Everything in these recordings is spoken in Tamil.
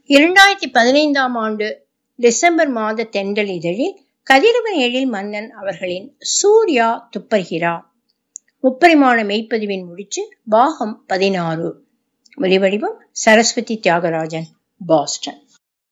இரண்டாயிரத்தி பதினைந்தாம் ஆண்டு டிசம்பர் மாத தென்றல் இதழில் கதிரவன் எழில் மன்னன் அவர்களின் சூர்யா துப்பர்கிறார் முப்பரிமாண மெய்ப்பதிவின் முடிச்சு பாகம் பதினாறு ஒலிவடிவம் சரஸ்வதி தியாகராஜன் பாஸ்டன்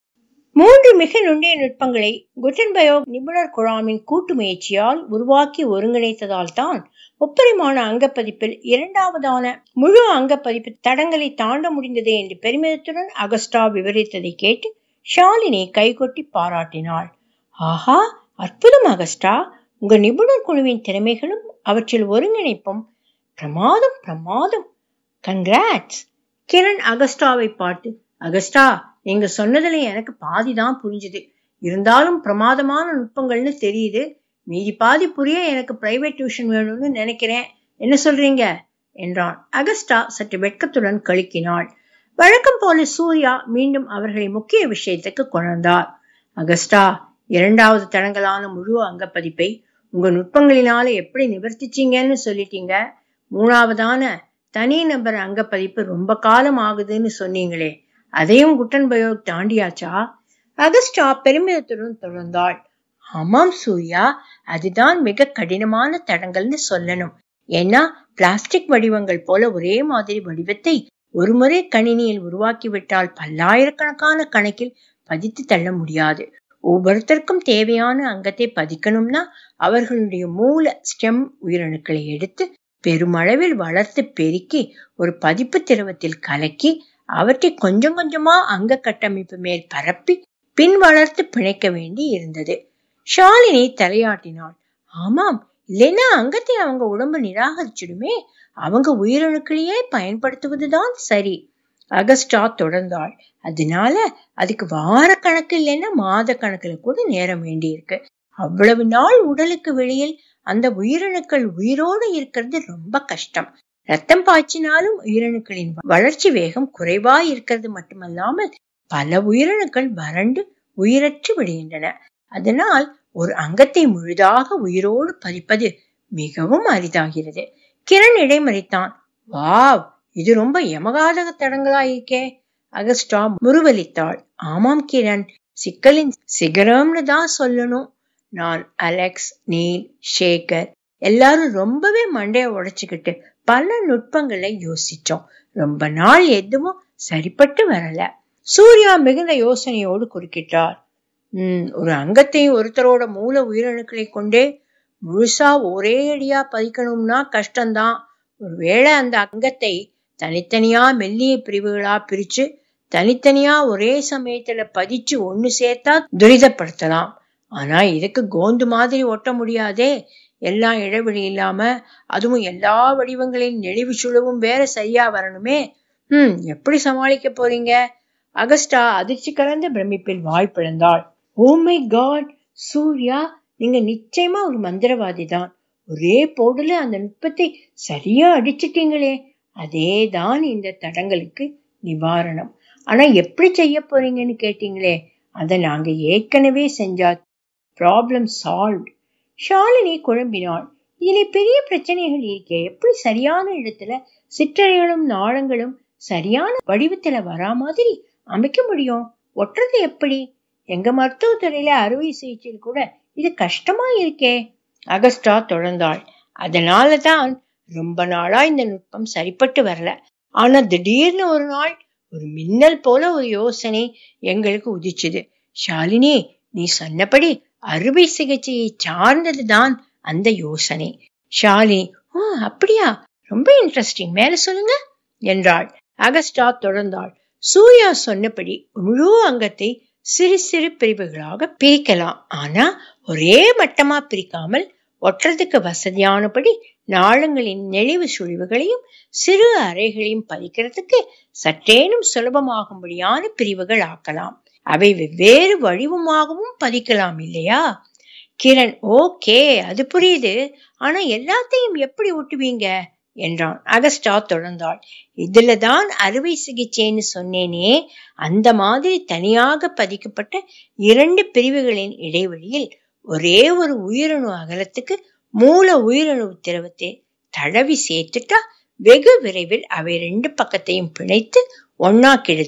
மூன்று மிக நுண்ணிய நுட்பங்களை குட்டன்பயோ நிபுணர் குழாமின் கூட்டு முயற்சியால் உருவாக்கி ஒருங்கிணைத்ததால் தான் முப்பரிமாண அங்கப்பதிப்பில் இரண்டாவதான முழு அங்கப்பதிப்பு தடங்களை தாண்ட முடிந்தது என்று பெருமிதத்துடன் அகஸ்டா விவரித்ததை கேட்டு ஷாலினி கைகொட்டி பாராட்டினாள் ஆஹா அற்புதம் அகஸ்டா உங்க நிபுணர் குழுவின் திறமைகளும் அவற்றில் ஒருங்கிணைப்பும் பிரமாதம் பிரமாதம் கங்க்ராட்ஸ் கிரண் அகஸ்டாவை பார்த்து அகஸ்டா நீங்க சொன்னதுல எனக்கு பாதி தான் புரிஞ்சுது இருந்தாலும் பிரமாதமான நுட்பங்கள்னு தெரியுது மீதி பாதி புரிய எனக்கு பிரைவேட் டியூஷன் வேணும்னு நினைக்கிறேன் என்ன சொல்றீங்க என்றான் அகஸ்டா சற்று வெட்கத்துடன் கழுக்கினாள் வழக்கம் போல சூர்யா மீண்டும் அவர்களை முக்கிய விஷயத்துக்கு கொணர்ந்தார் அகஸ்டா இரண்டாவது தடங்களான முழு அங்கப்பதிப்பை உங்க நுட்பங்களினால எப்படி நிவர்த்திச்சீங்கன்னு சொல்லிட்டீங்க மூணாவதான தனி நபர் அங்கப்பதிப்பு ரொம்ப காலம் ஆகுதுன்னு சொன்னீங்களே அதையும் குட்டன்பயோ தாண்டியாச்சா அகஸ்டா பெருமிதத்துடன் தொடர்ந்தாள் ஆமாம் சூர்யா அதுதான் மிக கடினமான தடங்கள்னு சொல்லணும் ஏன்னா பிளாஸ்டிக் வடிவங்கள் போல ஒரே மாதிரி வடிவத்தை ஒருமுறை கணினியில் உருவாக்கிவிட்டால் பல்லாயிரக்கணக்கான கணக்கில் பதித்து தள்ள முடியாது ஒவ்வொருத்தருக்கும் தேவையான அங்கத்தை பதிக்கணும்னா அவர்களுடைய மூல ஸ்டெம் உயிரணுக்களை எடுத்து பெருமளவில் வளர்த்து பெருக்கி ஒரு பதிப்பு திரவத்தில் கலக்கி அவற்றை கொஞ்சம் கொஞ்சமா அங்க கட்டமைப்பு மேல் பரப்பி பின் வளர்த்து பிணைக்க வேண்டி இருந்தது ஷாலினி தலையாட்டினாள் ஆமாம் இல்லைன்னா அங்கத்தை அவங்க உடம்பு நிராகரிச்சிடுமே அவங்க உயிரணுக்களையே பயன்படுத்துவதுதான் சரி அகஸ்டா தொடர்ந்தாள் அதனால அதுக்கு வார கணக்கு இல்லைன்னா மாத கணக்குல கூட நேரம் வேண்டியிருக்கு அவ்வளவு நாள் உடலுக்கு வெளியில் அந்த உயிரணுக்கள் உயிரோடு இருக்கிறது ரொம்ப கஷ்டம் ரத்தம் பாய்ச்சினாலும் உயிரணுக்களின் வளர்ச்சி வேகம் குறைவா இருக்கிறது மட்டுமல்லாமல் பல உயிரணுக்கள் வறண்டு உயிரற்று விடுகின்றன அதனால் ஒரு அங்கத்தை முழுதாக உயிரோடு பதிப்பது மிகவும் அரிதாகிறது கிரண் இடைமறித்தான் வாவ் இது ரொம்ப யமகாதக தடங்களா இருக்கே அகஸ்டா முருவலித்தாள் ஆமாம் கிரண் சிக்கலின் சிகரம்னு தான் சொல்லணும் நான் அலெக்ஸ் நீல் ஷேகர் எல்லாரும் ரொம்பவே மண்டைய உடைச்சுக்கிட்டு பல நுட்பங்களை யோசிச்சோம் ரொம்ப நாள் எதுவும் சரிப்பட்டு வரல சூர்யா மிகுந்த யோசனையோடு குறுக்கிட்டார் உம் ஒரு அங்கத்தையும் ஒருத்தரோட மூல உயிரணுக்களை கொண்டே முழுசா ஒரே அடியா பதிக்கணும்னா கஷ்டம்தான் ஒருவேளை அந்த அங்கத்தை தனித்தனியா மெல்லிய பிரிவுகளா பிரிச்சு தனித்தனியா ஒரே சமயத்துல பதிச்சு ஒண்ணு சேர்த்தா துரிதப்படுத்தலாம் ஆனா இதுக்கு கோந்து மாதிரி ஒட்ட முடியாதே எல்லாம் இடைவெளி இல்லாம அதுவும் எல்லா வடிவங்களின் நெளிவு சுழுவும் வேற சரியா வரணுமே ஹம் எப்படி சமாளிக்க போறீங்க அகஸ்டா அதிர்ச்சி கலந்த பிரமிப்பில் வாய் பிளந்தாள் ஓ மை காட் சூர்யா நீங்க நிச்சயமா ஒரு மந்திரவாதி தான் ஒரே போடுல அந்த நுட்பத்தை சரியா அடிச்சிட்டீங்களே அதே தான் இந்த தடங்களுக்கு நிவாரணம் ஆனா எப்படி செய்ய போறீங்கன்னு கேட்டீங்களே அதை நாங்க ஏற்கனவே செஞ்சா ப்ராப்ளம் சால்வ் ஷாலினி குழம்பினாள் இதிலே பெரிய பிரச்சனைகள் இருக்கே எப்படி சரியான இடத்துல சிற்றறைகளும் நாளங்களும் சரியான வடிவத்துல வரா மாதிரி அமைக்க முடியும் ஒட்டுறது எப்படி எங்க மருத்துவத்துறையில அறுவை சிகிச்சையில் கூட இது கஷ்டமா இருக்கே அகஸ்டா தொடர்ந்தாள் அதனால தான் ரொம்ப நாளா இந்த நுட்பம் சரிப்பட்டு வரல ஆனா திடீர்னு ஒரு நாள் ஒரு மின்னல் போல ஒரு யோசனை எங்களுக்கு உதிச்சுது ஷாலினி நீ சொன்னபடி அறுவை சிகிச்சையை சார்ந்ததுதான் அந்த யோசனை ஷாலினி ஓ அப்படியா ரொம்ப இன்ட்ரெஸ்டிங் மேல சொல்லுங்க என்றாள் அகஸ்டா தொடர்ந்தாள் சூர்யா சொன்னபடி முழு அங்கத்தை சிறு சிறு பிரிவுகளாக பிரிக்கலாம் ஆனா ஒரே மட்டமா பிரிக்காமல் ஒட்டுறதுக்கு வசதியானபடி நாளங்களின் நெளிவு சுழிவுகளையும் சிறு அறைகளையும் பதிக்கிறதுக்கு சற்றேனும் சுலபமாகும்படியான பிரிவுகள் ஆக்கலாம் அவை வெவ்வேறு வடிவமாகவும் பதிக்கலாம் இல்லையா கிரண் ஓகே அது புரியுது ஆனா எல்லாத்தையும் எப்படி ஒட்டுவீங்க என்றான் அகஸ்டா தொடர்ந்தாள் இதுல தான் அறுவை சிகிச்சைன்னு சொன்னேனே அந்த மாதிரி தனியாக பதிக்கப்பட்ட இரண்டு பிரிவுகளின் இடைவெளியில் ஒரே ஒரு உயிரணு அகலத்துக்கு மூல உயிரணு திரவத்தை தடவி சேர்த்துட்டா வெகு விரைவில் அவை ரெண்டு பக்கத்தையும் பிணைத்து ஒண்ணாக்கிடுது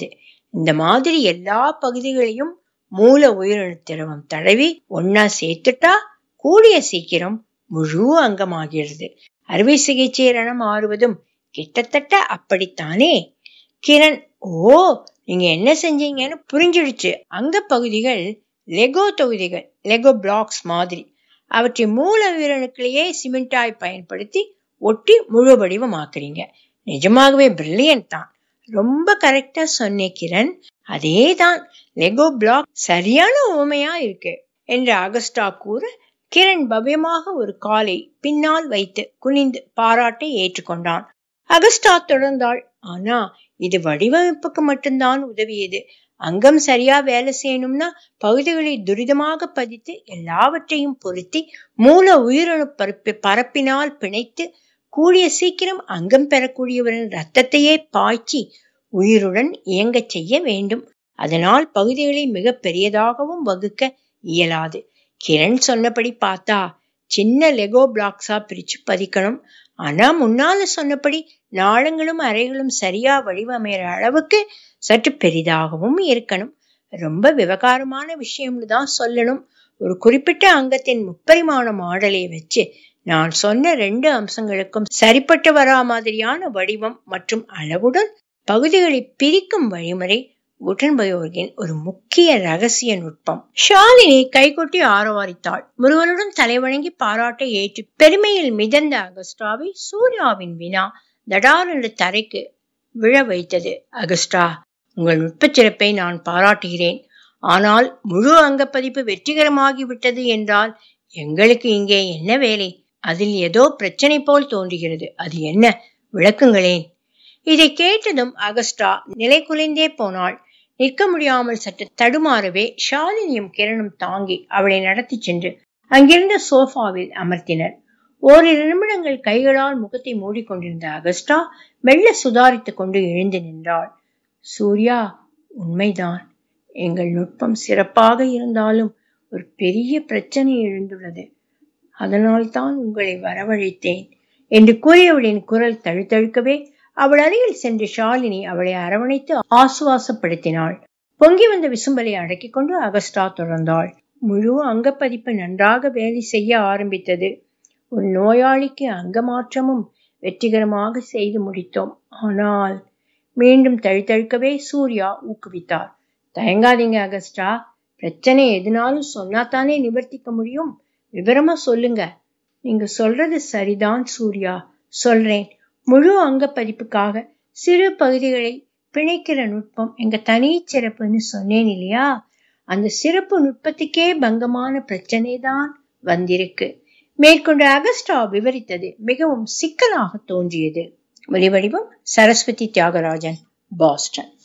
இந்த மாதிரி எல்லா பகுதிகளையும் மூல உயிரணு திரவம் தடவி ஒன்னா சேர்த்துட்டா கூடிய சீக்கிரம் முழு அங்கமாகிறது அறுவை சிகிச்சை ரணம் ஆறுவதும் கிட்டத்தட்ட அப்படித்தானே கிரண் ஓ நீங்க என்ன செஞ்சீங்கன்னு புரிஞ்சிடுச்சு அங்க பகுதிகள் லெகோ தொகுதிகள் லெகோ பிளாக்ஸ் மாதிரி அவற்றை மூல உயிரணுக்களையே சிமெண்டாய் பயன்படுத்தி ஒட்டி முழு வடிவமாக்குறீங்க நிஜமாகவே பிரில்லியன்ட் தான் ரொம்ப கரெக்டா சொன்னேன் கிரண் அதே தான் லெகோ பிளாக் சரியான உவமையா இருக்கு என்று அகஸ்டா கூற கிரண் பவ்யமாக ஒரு காலை பின்னால் வைத்து குனிந்து பாராட்டை ஏற்றுக்கொண்டான் அகஸ்டா தொடர்ந்தாள் ஆனா இது வடிவமைப்புக்கு மட்டும்தான் உதவியது அங்கம் சரியா வேலை செய்யணும்னா பகுதிகளை துரிதமாக பதித்து எல்லாவற்றையும் பொருத்தி மூல உயிரணு பரப்பி பரப்பினால் பிணைத்து கூடிய சீக்கிரம் அங்கம் பெறக்கூடியவரின் ரத்தத்தையே பாய்ச்சி உயிருடன் இயங்கச் செய்ய வேண்டும் அதனால் பகுதிகளை மிக பெரியதாகவும் வகுக்க இயலாது கிரண் சொன்னபடி பார்த்தா சின்ன லெகோ பிளாக்ஸா பிரிச்சு பதிக்கணும் ஆனா முன்னால சொன்னபடி நாளங்களும் அறைகளும் சரியா வடிவமைகிற அளவுக்கு சற்று பெரிதாகவும் இருக்கணும் ரொம்ப விவகாரமான விஷயம்னு தான் சொல்லணும் ஒரு குறிப்பிட்ட அங்கத்தின் முப்பரிமாண மாடலை வச்சு நான் சொன்ன ரெண்டு அம்சங்களுக்கும் சரிப்பட்டு வரா மாதிரியான வடிவம் மற்றும் அளவுடன் பகுதிகளை பிரிக்கும் வழிமுறை குட்டன்பயோர்கின் ஒரு முக்கிய ரகசிய நுட்பம் ஷாலினி கைகொட்டி ஆரவாரித்தாள் முருகனுடன் தலைவணங்கி பாராட்டை ஏற்று பெருமையில் மிதந்த அகஸ்டாவை சூர்யாவின் வினா தடார் என்று தரைக்கு விழ வைத்தது அகஸ்டா உங்கள் நுட்பச் சிறப்பை நான் பாராட்டுகிறேன் ஆனால் முழு அங்கப்பதிப்பு வெற்றிகரமாகிவிட்டது என்றால் எங்களுக்கு இங்கே என்ன வேலை அதில் ஏதோ பிரச்சனை போல் தோன்றுகிறது அது என்ன விளக்குங்களேன் இதை கேட்டதும் அகஸ்டா நிலை குலைந்தே போனாள் நிற்க முடியாமல் சற்று தடுமாறவே ஷாலினியும் கிரணும் தாங்கி அவளை நடத்தி சென்று அங்கிருந்த சோஃபாவில் அமர்த்தினர் ஓரிரு நிமிடங்கள் கைகளால் முகத்தை மூடிக்கொண்டிருந்த அகஸ்டா மெல்ல சுதாரித்துக் கொண்டு எழுந்து நின்றாள் சூர்யா உண்மைதான் எங்கள் நுட்பம் சிறப்பாக இருந்தாலும் ஒரு பெரிய பிரச்சனை எழுந்துள்ளது அதனால்தான் உங்களை வரவழைத்தேன் என்று கூறியவளின் குரல் தழுத்தழுக்கவே அவள் அருகில் சென்று ஷாலினி அவளை அரவணைத்து ஆசுவாசப்படுத்தினாள் பொங்கி வந்த விசும்பலை அடக்கிக் கொண்டு அகஸ்டா தொடர்ந்தாள் முழு அங்கப்பதிப்பு நன்றாக வேலை செய்ய ஆரம்பித்தது ஒரு நோயாளிக்கு அங்க மாற்றமும் வெற்றிகரமாக செய்து முடித்தோம் ஆனால் மீண்டும் தழுத்தழுக்கவே சூர்யா ஊக்குவித்தார் தயங்காதீங்க அகஸ்டா பிரச்சனை எதுனாலும் சொன்னாத்தானே நிவர்த்திக்க முடியும் விவரமா சொல்லுங்க நீங்க சொல்றது சரிதான் சூர்யா சொல்றேன் முழு அங்க பதிப்புக்காக சிறு பகுதிகளை பிணைக்கிற நுட்பம் எங்க தனி சிறப்புன்னு சொன்னேன் இல்லையா அந்த சிறப்பு நுட்பத்துக்கே பங்கமான பிரச்சனை தான் வந்திருக்கு மேற்கொண்டு அகஸ்டா விவரித்தது மிகவும் சிக்கலாக தோன்றியது ஒலிவடிவம் சரஸ்வதி தியாகராஜன் பாஸ்டன்